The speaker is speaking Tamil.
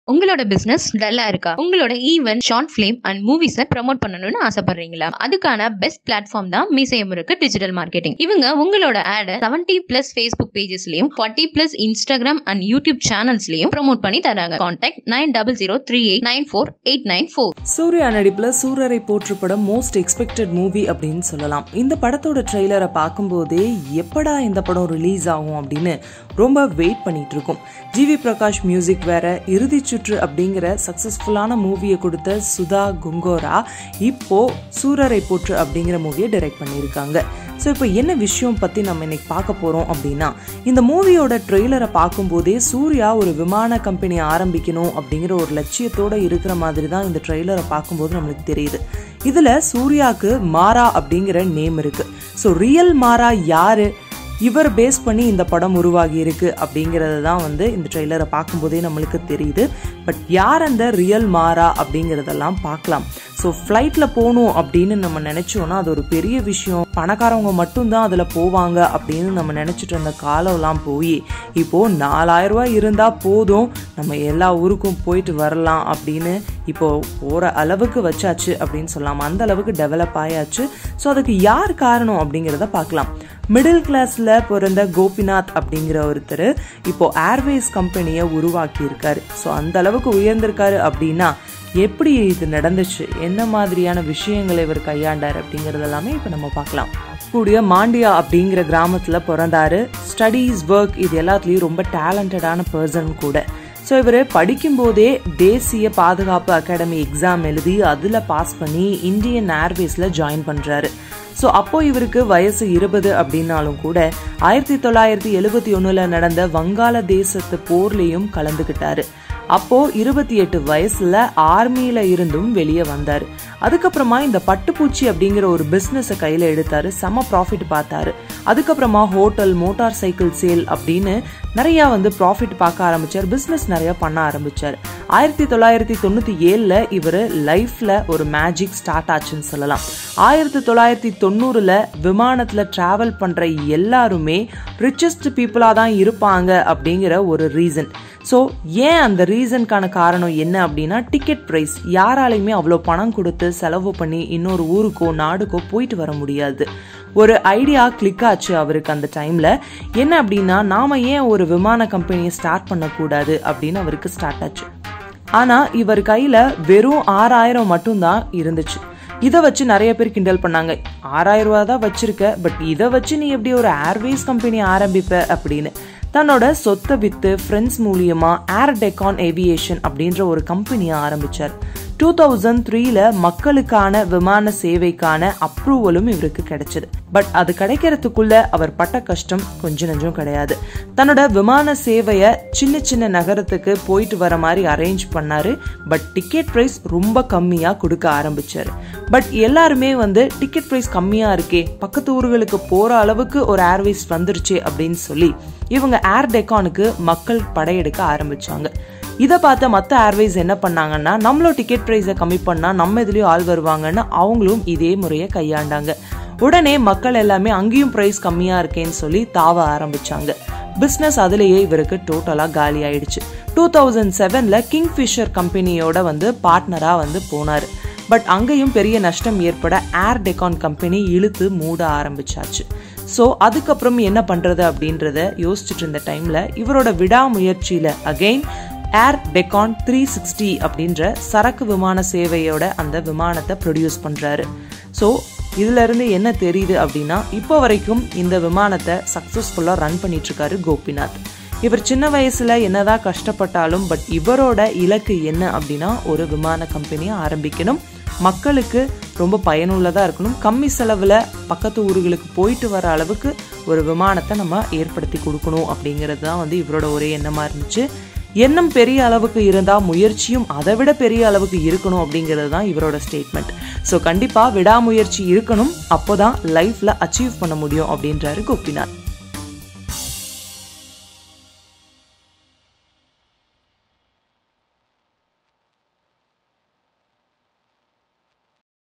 உங்களோட பிசினஸ் டல்லா இருக்கா உங்களோட ஈவென்ட் ஷார்ட் ஃபிலிம் அண்ட் மூவிஸை ப்ரமோட் பண்ணணும்னு ஆசைப்படுறீங்களா அதுக்கான பெஸ்ட் பிளாட்ஃபார்ம் தான் மீசையம் இருக்கு டிஜிட்டல் மார்க்கெட்டிங் இவங்க உங்களோட ஆடை செவன்டி பிளஸ் ஃபேஸ்புக் பேஜஸ்லயும் forty plus Instagram and YouTube சேனல்ஸ்லயும் ப்ரோமோட் பண்ணி தராங்க contact nine double zero three eight nine four eight nine four Suriya நடிப்புல சூரரை போற்று படம் மோஸ்ட் எக்ஸ்பெக்டட் மூவி அப்படின்னு சொல்லலாம் இந்த படத்தோட ட்ரெய்லரை பார்க்கும்போதே எப்படா இந்த படம் ரிலீஸ் ஆகும் அப்படின்னு ரொம்ப வெயிட் பண்ணிட்டு இருக்கோம் ஜிவி பிரகாஷ் மியூசிக் வேற இறுதி சுற்று அப்படிங்கிற சக்சஸ்ஃபுல்லான மூவியை கொடுத்த சுதா குங்கோரா இப்போ சூரரை போற்று அப்படிங்கிற மூவியை டைரக்ட் பண்ணியிருக்காங்க ஸோ இப்போ என்ன விஷயம் பற்றி நம்ம இன்னைக்கு பார்க்க போகிறோம் அப்படின்னா இந்த மூவியோட ட்ரெய்லரை பார்க்கும்போதே சூர்யா ஒரு விமான கம்பெனி ஆரம்பிக்கணும் அப்படிங்கிற ஒரு லட்சியத்தோட இருக்கிற மாதிரி தான் இந்த ட்ரெய்லரை பார்க்கும்போது நம்மளுக்கு தெரியுது இதில் சூர்யாவுக்கு மாரா அப்படிங்கிற நேம் இருக்கு ஸோ ரியல் மாரா யாரு இவர் பேஸ் பண்ணி இந்த படம் உருவாகி இருக்கு அப்படிங்கிறது தான் வந்து இந்த ட்ரெய்லரை பார்க்கும்போதே நம்மளுக்கு தெரியுது பட் யார் அந்த ரியல் மாறா அப்படிங்கிறதெல்லாம் பார்க்கலாம் ஸோ ஃப்ளைட்டில் போகணும் அப்படின்னு நம்ம நினச்சோன்னா அது ஒரு பெரிய விஷயம் பணக்காரவங்க மட்டும்தான் அதில் போவாங்க அப்படின்னு நம்ம நினச்சிட்டு இருந்த காலம்லாம் போய் இப்போது நாலாயிரம் ரூபாய் இருந்தால் போதும் நம்ம எல்லா ஊருக்கும் போயிட்டு வரலாம் அப்படின்னு இப்போ போகிற அளவுக்கு வச்சாச்சு அப்படின்னு சொல்லலாம் அந்த அளவுக்கு டெவலப் ஆயாச்சு ஸோ அதுக்கு யார் காரணம் அப்படிங்கிறத பார்க்கலாம் மிடில் கிளாஸில் பிறந்த கோபிநாத் அப்படிங்கிற ஒருத்தர் இப்போ ஏர்வேஸ் கம்பெனியை உருவாக்கி இருக்காரு ஸோ அந்த அளவுக்கு உயர்ந்திருக்காரு அப்படின்னா எப்படி இது நடந்துச்சு என்ன மாதிரியான விஷயங்களை இவர் கையாண்டார் அப்படிங்கிறது எல்லாமே இப்போ நம்ம பார்க்கலாம் கூடிய மாண்டியா அப்படிங்கிற கிராமத்தில் பிறந்தாரு ஸ்டடீஸ் ஒர்க் இது எல்லாத்துலேயும் ரொம்ப டேலண்டடான பர்சன் கூட ஸோ இவர் படிக்கும்போதே தேசிய பாதுகாப்பு அகாடமி எக்ஸாம் எழுதி அதில் பாஸ் பண்ணி இந்தியன் ஏர்வேஸில் ஜாயின் பண்ணுறாரு ஸோ அப்போ இவருக்கு வயசு இருபது அப்படின்னாலும் கூட ஆயிரத்தி தொள்ளாயிரத்தி எழுபத்தி ஒன்றில் நடந்த வங்காள தேசத்து போர்லேயும் கலந்துக்கிட்டாரு அப்போ இருபத்தி எட்டு வயசுல ஆர்மியில இருந்தும் வெளியே வந்தாரு அதுக்கப்புறமா இந்த பட்டுப்பூச்சி அப்படிங்கிற ஒரு பிஸ்னஸை கையில எடுத்தாரு செம ப்ராஃபிட் பார்த்தாரு அதுக்கப்புறமா ஹோட்டல் மோட்டார் சைக்கிள் சேல் அப்படின்னு நிறைய வந்து ப்ராஃபிட் பார்க்க ஆரம்பிச்சார் பிஸ்னஸ் நிறைய பண்ண ஆரம்பிச்சார் ஆயிரத்தி தொள்ளாயிரத்தி தொண்ணூத்தி ஏழுல இவர் லைஃப்ல ஒரு மேஜிக் ஸ்டார்ட் ஆச்சுன்னு சொல்லலாம் ஆயிரத்தி தொள்ளாயிரத்தி தொண்ணூறுல விமானத்துல டிராவல் பண்ற எல்லாருமே ரிச்சஸ்ட் பீப்புளா தான் இருப்பாங்க அப்படிங்கிற ஒரு ரீசன் ஸோ ஏன் அந்த ரீசனுக்கான காரணம் என்ன அப்படின்னா டிக்கெட் ப்ரைஸ் யாராலையுமே அவ்வளோ பணம் கொடுத்து செலவு பண்ணி இன்னொரு ஊருக்கோ நாடுக்கோ போயிட்டு வர முடியாது ஒரு ஐடியா கிளிக் ஆச்சு அவருக்கு அந்த டைமில் என்ன அப்படின்னா நாம ஏன் ஒரு விமான கம்பெனியை ஸ்டார்ட் பண்ணக்கூடாது அப்படின்னு அவருக்கு ஸ்டார்ட் ஆச்சு ஆனால் இவர் கையில் வெறும் ஆறாயிரம் மட்டும்தான் இருந்துச்சு இதை வச்சு நிறைய பேர் கிண்டல் பண்ணாங்க ஆறாயிரம் ரூபா தான் வச்சிருக்க பட் இதை வச்சு நீ எப்படி ஒரு ஏர்வேஸ் கம்பெனி ஆரம்பிப்ப அப்படின்னு தன்னோட சொத்தை வித்து ஃப்ரெண்ட்ஸ் மூலியமா ஏர் டெக்கான் ஏவியேஷன் அப்படின்ற ஒரு கம்பெனியை ஆரம்பிச்சார் டூ தௌசண்ட் த்ரீல மக்களுக்கான விமான சேவைக்கான அப்ரூவலும் இவருக்கு கிடைச்சது பட் அது கிடைக்கிறதுக்குள்ள அவர் பட்ட கஷ்டம் கொஞ்ச நெஞ்சம் கிடையாது தன்னோட விமான சேவையை சின்ன சின்ன நகரத்துக்கு போயிட்டு வர மாதிரி அரேஞ்ச் பண்ணாரு பட் டிக்கெட் ப்ரைஸ் ரொம்ப கம்மியா கொடுக்க ஆரம்பிச்சாரு பட் எல்லாருமே வந்து டிக்கெட் ப்ரைஸ் கம்மியா இருக்கே பக்கத்து ஊர்களுக்கு போற அளவுக்கு ஒரு ஏர்வேஸ் வந்துருச்சு அப்படின்னு சொல்லி இவங்க ஏர் டெக்கானுக்கு மக்கள் படையெடுக்க ஆரம்பிச்சாங்க இதை பார்த்த மற்ற ஏர்வேஸ் என்ன பண்ணாங்கன்னா நம்மளோட டிக்கெட் ப்ரைஸை கம்மி பண்ணால் நம்ம இதுலேயும் ஆள் வருவாங்கன்னு அவங்களும் இதே முறையை கையாண்டாங்க உடனே மக்கள் எல்லாமே அங்கேயும் ப்ரைஸ் கம்மியாக இருக்கேன்னு சொல்லி தாவ ஆரம்பிச்சாங்க பிஸ்னஸ் அதுலேயே இவருக்கு டோட்டலாக காலி ஆயிடுச்சு டூ தௌசண்ட் செவனில் கிங்ஃபிஷர் கம்பெனியோட வந்து பார்ட்னராக வந்து போனார் பட் அங்கேயும் பெரிய நஷ்டம் ஏற்பட ஏர் டெக்கான் கம்பெனி இழுத்து மூட ஆரம்பிச்சாச்சு ஸோ அதுக்கப்புறம் என்ன பண்ணுறது அப்படின்றத யோசிச்சுட்டு இருந்த டைமில் இவரோட விடாமுயற்சியில் again air Deccan three sixty அப்படின்ற சரக்கு விமான சேவையோட அந்த விமானத்தை ப்ரொடியூஸ் பண்ணுறாரு ஸோ இதுல இருந்து என்ன தெரியுது அப்படின்னா இப்போ வரைக்கும் இந்த விமானத்தை சக்ஸஸ்ஃபுல்லாக ரன் பண்ணிட்டு இருக்காரு கோபிநாத் இவர் சின்ன வயசுல என்னதான் கஷ்டப்பட்டாலும் பட் இவரோட இலக்கு என்ன அப்படின்னா ஒரு விமான கம்பெனியை ஆரம்பிக்கணும் மக்களுக்கு ரொம்ப பயனுள்ளதாக இருக்கணும் கம்மி செலவில் பக்கத்து ஊர்களுக்கு போயிட்டு வர அளவுக்கு ஒரு விமானத்தை நம்ம ஏற்படுத்தி கொடுக்கணும் அப்படிங்கிறது தான் வந்து இவரோட ஒரே எண்ணமாக இருந்துச்சு எண்ணம் பெரிய அளவுக்கு இருந்தால் முயற்சியும் அதை விட பெரிய அளவுக்கு இருக்கணும் அப்படிங்கிறது தான் இவரோட ஸ்டேட்மெண்ட் ஸோ கண்டிப்பாக விடாமுயற்சி இருக்கணும் அப்போ தான் லைஃப்பில் அச்சீவ் பண்ண முடியும் அப்படின்றாரு கோபிநாத்